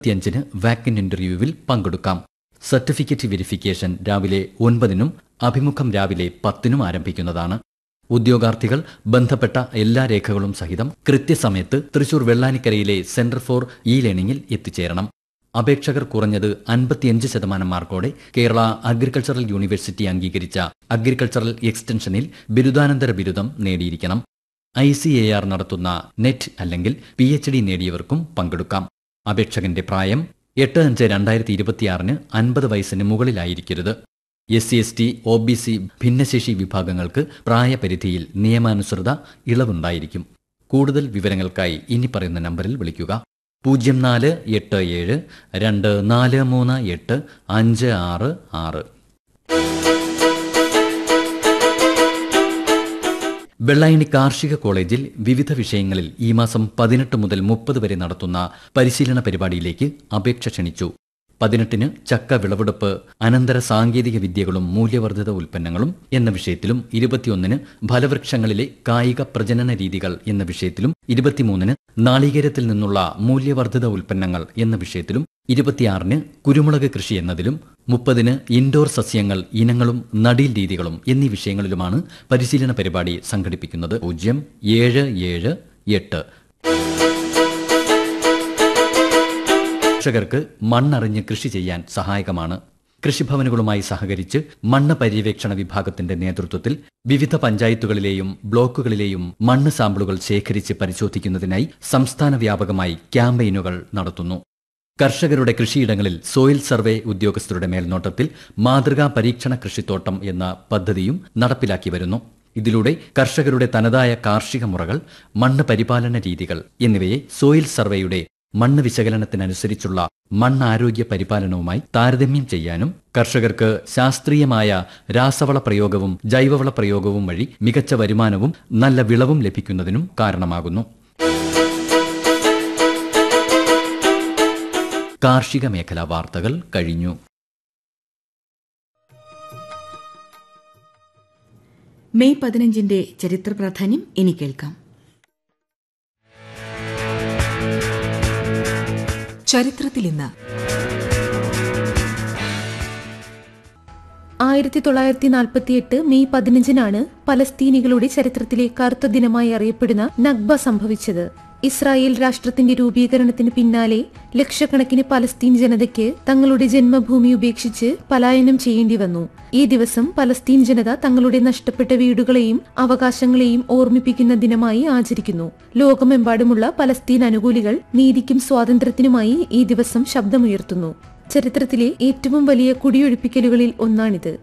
അഞ്ചിന് വാക്കിൻ ഇന്റർവ്യൂവിൽ പങ്കെടുക്കാം സർട്ടിഫിക്കറ്റ് വെരിഫിക്കേഷൻ രാവിലെ ഒൻപതിനും അഭിമുഖം രാവിലെ പത്തിനും ആരംഭിക്കുന്നതാണ് ഉദ്യോഗാർത്ഥികൾ ബന്ധപ്പെട്ട എല്ലാ രേഖകളും സഹിതം കൃത്യസമയത്ത് തൃശൂർ വെള്ളാനിക്കരയിലെ സെന്റർ ഫോർ ഇ ലേണിംഗിൽ എത്തിച്ചേരണം അപേക്ഷകർ കുറഞ്ഞത് അൻപത്തിയഞ്ച് ശതമാനം മാർക്കോടെ കേരള അഗ്രികൾച്ചറൽ യൂണിവേഴ്സിറ്റി അംഗീകരിച്ച അഗ്രികൾച്ചറൽ എക്സ്റ്റൻഷനിൽ ബിരുദാനന്തര ബിരുദം നേടിയിരിക്കണം ഐ സി എ ആർ നടത്തുന്ന നെറ്റ് അല്ലെങ്കിൽ പി എച്ച് ഡി നേടിയവർക്കും പങ്കെടുക്കാം അപേക്ഷകന്റെ പ്രായം എട്ട് അഞ്ച് രണ്ടായിരത്തി ഇരുപത്തിയാറിന് അൻപത് വയസ്സിന് മുകളിലായിരിക്കരുത് S C S T O B C ഭിന്നശേഷി വിഭാഗങ്ങൾക്ക് പ്രായപരിധിയിൽ നിയമാനുസൃത ഇളവുണ്ടായിരിക്കും കൂടുതൽ വിവരങ്ങൾക്കായി ഇനി പറയുന്ന നമ്പറിൽ വിളിക്കുക പൂജ്യം നാല് എട്ട് ഏഴ് രണ്ട് നാല് മൂന്ന് എട്ട് അഞ്ച് ആറ് ആറ് വെള്ളായണി കാർഷിക കോളേജിൽ വിവിധ വിഷയങ്ങളിൽ ഈ മാസം പതിനെട്ട് മുതൽ മുപ്പത് വരെ നടത്തുന്ന പരിശീലന പരിപാടിയിലേക്ക് അപേക്ഷ ക്ഷണിച്ചു പതിനെട്ടിന് ചക്ക വിളവെടുപ്പ് അനന്തര സാങ്കേതിക വിദ്യകളും മൂല്യവർദ്ധിത ഉൽപ്പന്നങ്ങളും എന്ന വിഷയത്തിലും ഇരുപത്തിയൊന്നിന് ഫലവൃക്ഷങ്ങളിലെ കായിക പ്രജനന രീതികൾ എന്ന വിഷയത്തിലും ഇരുപത്തിമൂന്നിന് നാളികേരത്തിൽ നിന്നുള്ള മൂല്യവർദ്ധിത ഉൽപ്പന്നങ്ങൾ എന്ന വിഷയത്തിലും ഇരുപത്തിയാറിന് കുരുമുളക് കൃഷി എന്നതിലും മുപ്പതിന് ഇൻഡോർ സസ്യങ്ങൾ ഇനങ്ങളും നടീൽ രീതികളും എന്നീ വിഷയങ്ങളിലുമാണ് പരിശീലന പരിപാടി സംഘടിപ്പിക്കുന്നത് പൂജ്യം ഏഴ് ഏഴ് എട്ട് കർഷകർക്ക് മണ്ണറിഞ്ഞ് കൃഷി ചെയ്യാൻ സഹായകമാണ് കൃഷിഭവനുകളുമായി സഹകരിച്ച് മണ്ണ് പര്യവേക്ഷണ വിഭാഗത്തിന്റെ നേതൃത്വത്തിൽ വിവിധ പഞ്ചായത്തുകളിലെയും ബ്ലോക്കുകളിലെയും മണ്ണ് സാമ്പിളുകൾ ശേഖരിച്ച് പരിശോധിക്കുന്നതിനായി സംസ്ഥാന വ്യാപകമായി ക്യാമ്പയിനുകൾ നടത്തുന്നു കർഷകരുടെ കൃഷിയിടങ്ങളിൽ സോയിൽ സർവേ ഉദ്യോഗസ്ഥരുടെ മേൽനോട്ടത്തിൽ മാതൃകാ പരീക്ഷണ കൃഷിത്തോട്ടം എന്ന പദ്ധതിയും നടപ്പിലാക്കി വരുന്നു ഇതിലൂടെ കർഷകരുടെ തനതായ കാർഷിക മുറകൾ മണ്ണ് പരിപാലന രീതികൾ എന്നിവയെ സോയിൽ സർവേയുടെ മണ്ണ് വിശകലനത്തിനനുസരിച്ചുള്ള മണ്ണാരോഗ്യ പരിപാലനവുമായി താരതമ്യം ചെയ്യാനും കർഷകർക്ക് ശാസ്ത്രീയമായ രാസവള പ്രയോഗവും ജൈവവള പ്രയോഗവും വഴി മികച്ച വരുമാനവും നല്ല വിളവും ലഭിക്കുന്നതിനും കാരണമാകുന്നു കാർഷിക മേഖലാ വാർത്തകൾ കഴിഞ്ഞു മെയ് പതിനഞ്ചിന്റെ ചരിത്ര പ്രാധാന്യം ഇനി കേൾക്കാം ചരിത്രത്തിൽ ഇന്ന് ആയിരത്തി തൊള്ളായിരത്തി നാൽപ്പത്തിയെട്ട് മെയ് പതിനഞ്ചിനാണ് പലസ്തീനികളുടെ ചരിത്രത്തിലെ കറുത്ത ദിനമായി അറിയപ്പെടുന്ന നഗ്ബ സംഭവിച്ചത് ഇസ്രായേൽ രാഷ്ട്രത്തിന്റെ രൂപീകരണത്തിന് പിന്നാലെ ലക്ഷക്കണക്കിന് പലസ്തീൻ ജനതയ്ക്ക് തങ്ങളുടെ ജന്മഭൂമി ഉപേക്ഷിച്ച് പലായനം ചെയ്യേണ്ടി വന്നു ഈ ദിവസം പലസ്തീൻ ജനത തങ്ങളുടെ നഷ്ടപ്പെട്ട വീടുകളെയും അവകാശങ്ങളെയും ഓർമ്മിപ്പിക്കുന്ന ദിനമായി ആചരിക്കുന്നു ലോകമെമ്പാടുമുള്ള പലസ്തീൻ അനുകൂലികൾ നീതിക്കും സ്വാതന്ത്ര്യത്തിനുമായി ഈ ദിവസം ശബ്ദമുയർത്തുന്നു ചരിത്രത്തിലെ ഏറ്റവും വലിയ കുടിയൊഴിപ്പിക്കലുകളിൽ ഒന്നാണിത്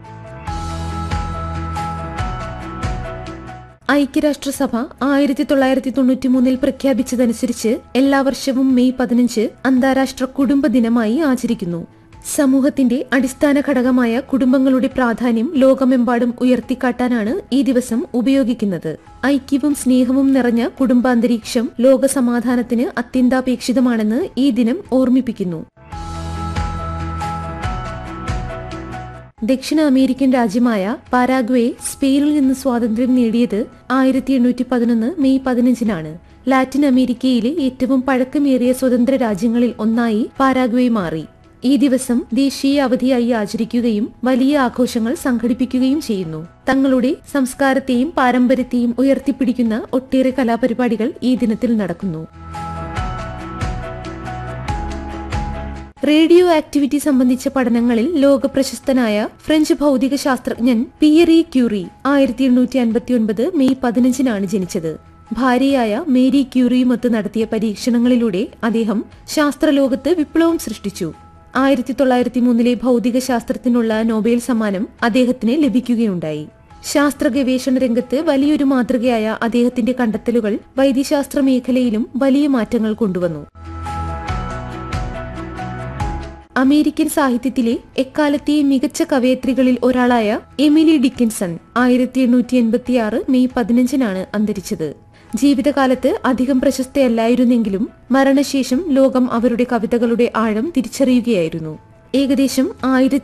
ഐക്യരാഷ്ട്രസഭ ആയിരത്തി തൊള്ളായിരത്തി തൊണ്ണൂറ്റി മൂന്നിൽ പ്രഖ്യാപിച്ചതനുസരിച്ച് എല്ലാ വർഷവും മെയ് പതിനഞ്ച് അന്താരാഷ്ട്ര കുടുംബ ദിനമായി ആചരിക്കുന്നു സമൂഹത്തിന്റെ അടിസ്ഥാന ഘടകമായ കുടുംബങ്ങളുടെ പ്രാധാന്യം ലോകമെമ്പാടും ഉയർത്തിക്കാട്ടാനാണ് ഈ ദിവസം ഉപയോഗിക്കുന്നത് ഐക്യവും സ്നേഹവും നിറഞ്ഞ കുടുംബാന്തരീക്ഷം ലോക സമാധാനത്തിന് അത്യന്താപേക്ഷിതമാണെന്ന് ഈ ദിനം ഓർമ്മിപ്പിക്കുന്നു ദക്ഷിണ അമേരിക്കൻ രാജ്യമായ പാരാഗ്വേ സ്പെയിനിൽ നിന്ന് സ്വാതന്ത്ര്യം നേടിയത് ആയിരത്തി എണ്ണൂറ്റി പതിനൊന്ന് മെയ് പതിനഞ്ചിനാണ് ലാറ്റിൻ അമേരിക്കയിലെ ഏറ്റവും പഴക്കമേറിയ സ്വതന്ത്ര രാജ്യങ്ങളിൽ ഒന്നായി പാരാഗ്വേ മാറി ഈ ദിവസം ദേശീയ അവധിയായി ആചരിക്കുകയും വലിയ ആഘോഷങ്ങൾ സംഘടിപ്പിക്കുകയും ചെയ്യുന്നു തങ്ങളുടെ സംസ്കാരത്തെയും പാരമ്പര്യത്തെയും ഉയർത്തിപ്പിടിക്കുന്ന ഒട്ടേറെ കലാപരിപാടികൾ ഈ ദിനത്തിൽ നടക്കുന്നു റേഡിയോ ആക്ടിവിറ്റി സംബന്ധിച്ച പഠനങ്ങളിൽ ലോക പ്രശസ്തനായ ഫ്രഞ്ച് ഭൗതിക ശാസ്ത്രജ്ഞൻ പിയറി ക്യൂറി ആയിരത്തി എണ്ണൂറ്റി അൻപത്തി ഒൻപത് മെയ് പതിനഞ്ചിനാണ് ജനിച്ചത് ഭാര്യയായ മേരി ക്യൂറിയുമൊത്ത് നടത്തിയ പരീക്ഷണങ്ങളിലൂടെ അദ്ദേഹം ശാസ്ത്രലോകത്ത് വിപ്ലവം സൃഷ്ടിച്ചു ആയിരത്തി തൊള്ളായിരത്തി മൂന്നിലെ ഭൗതിക ശാസ്ത്രത്തിനുള്ള നോബേൽ സമ്മാനം അദ്ദേഹത്തിന് ലഭിക്കുകയുണ്ടായി ശാസ്ത്ര ഗവേഷണ രംഗത്ത് വലിയൊരു മാതൃകയായ അദ്ദേഹത്തിന്റെ കണ്ടെത്തലുകൾ വൈദ്യശാസ്ത്ര മേഖലയിലും വലിയ മാറ്റങ്ങൾ കൊണ്ടുവന്നു അമേരിക്കൻ സാഹിത്യത്തിലെ എക്കാലത്തെ മികച്ച കവയത്രികളിൽ ഒരാളായ എമിലി ഡിക്കിൻസൺ ആയിരത്തി എണ്ണൂറ്റി എൺപത്തിയാറ് മെയ് പതിനഞ്ചിനാണ് അന്തരിച്ചത് ജീവിതകാലത്ത് അധികം പ്രശസ്തയല്ലായിരുന്നെങ്കിലും മരണശേഷം ലോകം അവരുടെ കവിതകളുടെ ആഴം തിരിച്ചറിയുകയായിരുന്നു ഏകദേശം ആയിരത്തി